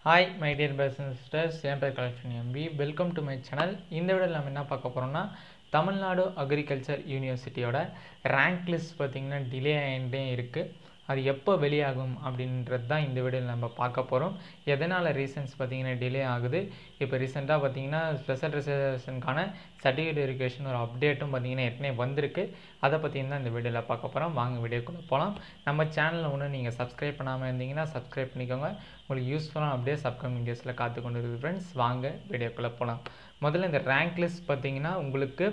hi my dear passion sisters என் பேர் கலெக்ஷன் எம்பி வெல்கம் டு மை சேனல் இந்த வீடியோவில் நம்ம என்ன பார்க்க போகிறோம்னா தமிழ்நாடு அக்ரிகல்ச்சர் யூனிவர்சிட்டியோட ரேங்க் லிஸ்ட் பார்த்திங்கன்னா டிலே ஆகிட்டே இருக்குது அது எப்போ வெளியாகும் அப்படின்றது தான் இந்த வீடியோவில் நம்ம பார்க்க போகிறோம் எதனால் ரீசன்ஸ் பார்த்திங்கன்னா டிலே ஆகுது இப்போ ரீசெண்டாக பார்த்திங்கன்னா ஸ்பெஷல் ரிசர்வேஷனுக்கான சர்டிஃபிகேட் வெரிஃபிகேஷன் ஒரு அப்டேட்டும் பார்த்திங்கன்னா ஏற்கனவே வந்திருக்கு அதை பற்றியும் தான் இந்த வீடியோவில் பார்க்க போகிறோம் வாங்க வீடியோக்குள்ளே போகலாம் நம்ம சேனலில் ஒன்று நீங்கள் சப்ஸ்கிரைப் பண்ணாமல் இருந்தீங்கன்னா சப்ஸ்கிரைப் பண்ணிக்கோங்க உங்களுக்கு யூஸ்ஃபுல்லான அப்படியே அப்கமிங் டேஸில் காத்து கொண்டு இருக்குது ஃப்ரெண்ட்ஸ் வாங்க வீடியோக்குள்ளே போகலாம் முதல்ல இந்த ரேங்க் லிஸ்ட் பார்த்திங்கன்னா உங்களுக்கு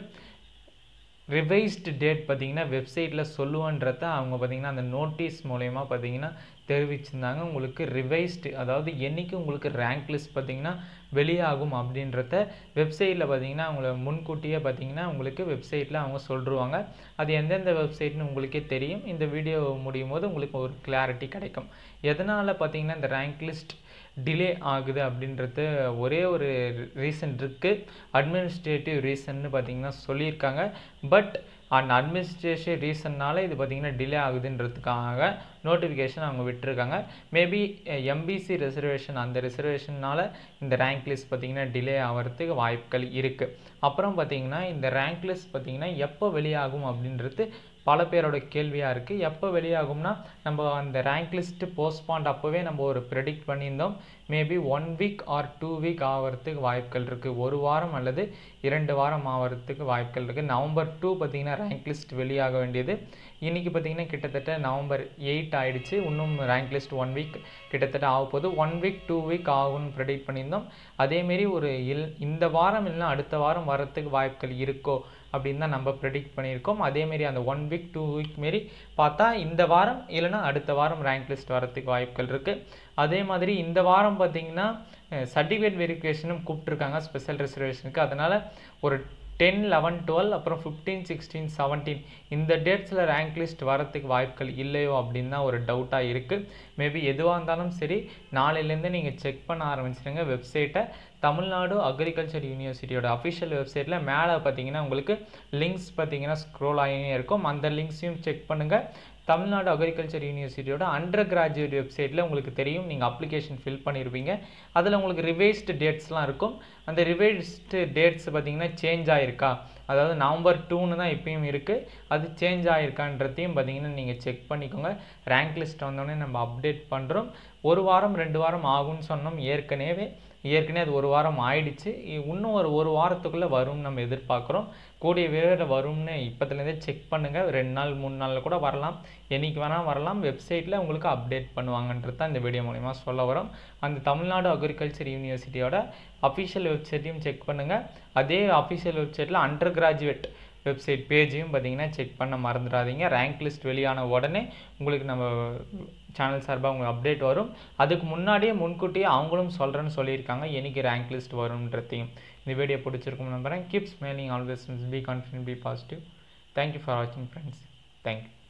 ரிவைஸ்டு டேட் பார்த்தீங்கன்னா வெப்சைட்டில் சொல்லுவோன்றத அவங்க பார்த்தீங்கன்னா அந்த நோட்டீஸ் மூலயமா பார்த்தீங்கன்னா தெரிவிச்சிருந்தாங்க உங்களுக்கு ரிவைஸ்டு அதாவது என்றைக்கு உங்களுக்கு ரேங்க் லிஸ்ட் பார்த்தீங்கன்னா வெளியாகும் அப்படின்றத வெப்சைட்டில் பார்த்தீங்கன்னா அவங்கள முன்கூட்டியே பார்த்தீங்கன்னா உங்களுக்கு வெப்சைட்டில் அவங்க சொல்லிடுவாங்க அது எந்தெந்த வெப்சைட்னு உங்களுக்கே தெரியும் இந்த வீடியோ முடியும் போது உங்களுக்கு ஒரு கிளாரிட்டி கிடைக்கும் எதனால் பார்த்தீங்கன்னா இந்த ரேங்க் லிஸ்ட் டிலே ஆகுது அப்படின்றது ஒரே ஒரு ரீசன் இருக்குது அட்மினிஸ்ட்ரேட்டிவ் ரீசன்னு பார்த்தீங்கன்னா சொல்லியிருக்காங்க பட் அந்த அட்மினிஸ்ட்ரேஷன் ரீசன்னால் இது பார்த்திங்கன்னா டிலே ஆகுதுன்றதுக்காக நோட்டிஃபிகேஷன் அவங்க விட்டுருக்காங்க மேபி எம்பிசி ரிசர்வேஷன் அந்த ரிசர்வேஷனால் இந்த ரேங்க் லிஸ்ட் பார்த்திங்கன்னா டிலே ஆகிறதுக்கு வாய்ப்புகள் இருக்குது அப்புறம் பார்த்திங்கன்னா இந்த ரேங்க் லிஸ்ட் பார்த்திங்கன்னா எப்போ வெளியாகும் அப்படின்றது பல பேரோட கேள்வியாக இருக்குது எப்போ வெளியாகும்னா நம்ம அந்த ரேங்க் லிஸ்ட்டு போஸ்ட்பாண்ட் அப்போவே நம்ம ஒரு ப்ரெடிக்ட் பண்ணியிருந்தோம் maybe one week or two week ஆகிறதுக்கு வாய்ப்புகள் இருக்குது ஒரு வாரம் அல்லது இரண்டு வாரம் ஆகிறதுக்கு வாய்ப்புகள் இருக்குது நவம்பர் டூ பார்த்திங்கன்னா ரேங்க் லிஸ்ட் வெளியாக வேண்டியது இன்றைக்கி பார்த்திங்கன்னா கிட்டத்தட்ட நவம்பர் எயிட் ஆகிடுச்சு இன்னும் ரேங்க் லிஸ்ட் ஒன் வீக் கிட்டத்தட்ட ஆக போகுது ஒன் வீக் டூ வீக் ஆகும்னு ப்ரெடிக்ட் பண்ணியிருந்தோம் அதேமாரி ஒரு இல் இந்த வாரம் இல்லைனா அடுத்த வாரம் வரத்துக்கு வாய்ப்புகள் இருக்கோ அப்படின்னு தான் நம்ம ப்ரெடிக்ட் பண்ணியிருக்கோம் அதேமாரி அந்த ஒன் வீக் டூ வீக் மாரி பார்த்தா இந்த வாரம் இல்லைனா அடுத்த வாரம் ரேங்க் லிஸ்ட் வரத்துக்கு வாய்ப்புகள் இருக்குது அதே மாதிரி இந்த வாரம் பார்த்திங்கன்னா சர்டிஃபிகேட் வெரிஃபிகேஷனும் கூப்பிட்ருக்காங்க ஸ்பெஷல் ரிசர்வேஷனுக்கு அதனால் ஒரு டென் லெவன் டுவெல் அப்புறம் ஃபிஃப்டீன் சிக்ஸ்டீன் செவன்டீன் இந்த டேட்ஸில் ரேங்க் லிஸ்ட் வரத்துக்கு வாய்ப்புகள் இல்லையோ அப்படின்னு தான் ஒரு டவுட்டாக இருக்குது மேபி எதுவாக இருந்தாலும் சரி நாளையிலேருந்து நீங்கள் செக் பண்ண ஆரம்பிச்சிடுங்க வெப்சைட்டை தமிழ்நாடு அக்ரிகல்ச்சர் யூனிவர்சிட்டியோட அஃபிஷியல் வெப்சைட்டில் மேலே பார்த்தீங்கன்னா உங்களுக்கு லிங்க்ஸ் பார்த்தீங்கன்னா ஸ்க்ரோல் ஆகினே இருக்கும் அந்த லிங்க்ஸையும் செக் பண்ணுங்கள் தமிழ்நாடு அக்ரிகல்ச்சர் யூனிவர்சிட்டியோட அண்டர் கிராஜுவேட் வெப்சைட்டில் உங்களுக்கு தெரியும் நீங்கள் அப்ளிகேஷன் ஃபில் பண்ணியிருப்பீங்க அதில் உங்களுக்கு ரிவைஸ்டு டேட்ஸ்லாம் இருக்கும் அந்த ரிவைஸ்டு டேட்ஸ் பார்த்தீங்கன்னா சேஞ்ச் ஆகிருக்கா அதாவது நவம்பர் டூன்னு தான் இப்பயும் இருக்குது அது சேஞ்ச் ஆகிருக்கான்றதையும் பார்த்தீங்கன்னா நீங்கள் செக் பண்ணிக்கோங்க ரேங்க் லிஸ்ட் வந்தோடனே நம்ம அப்டேட் பண்ணுறோம் ஒரு வாரம் ரெண்டு வாரம் ஆகும்னு சொன்னோம் ஏற்கனவே ஏற்கனவே அது ஒரு வாரம் ஆயிடுச்சு இன்னும் ஒரு ஒரு வாரத்துக்குள்ளே வரும்னு நம்ம எதிர்பார்க்குறோம் கூடிய விரைவில் வரும்னு இப்போத்துலேருந்தே செக் பண்ணுங்கள் ரெண்டு நாள் மூணு நாளில் கூட வரலாம் என்றைக்கு வேணால் வரலாம் வெப்சைட்டில் உங்களுக்கு அப்டேட் பண்ணுவாங்கன்றது தான் இந்த வீடியோ மூலிமா சொல்ல வரோம் அந்த தமிழ்நாடு அக்ரிகல்ச்சர் யூனிவர்சிட்டியோட அஃபிஷியல் வெப்சைட்டையும் செக் பண்ணுங்கள் அதே அஃபிஷியல் வெப்சைட்டில் அண்டர் கிராஜுவேட் வெப்சைட் பேஜையும் பார்த்தீங்கன்னா செக் பண்ண மறந்துடாதீங்க ரேங்க் லிஸ்ட் வெளியான உடனே உங்களுக்கு நம்ம சேனல் சார்பாக உங்களுக்கு அப்டேட் வரும் அதுக்கு முன்னாடியே முன்கூட்டியே அவங்களும் சொல்கிறேன்னு சொல்லியிருக்காங்க என்னைக்கு ரேங்க் லிஸ்ட் வரும்ன்றதையும் இந்த வீடியோ பிடிச்சிருக்கும் நம்புறேன் keep smiling always be confident be positive thank you for வாட்சிங் ஃப்ரெண்ட்ஸ் தேங்க்யூ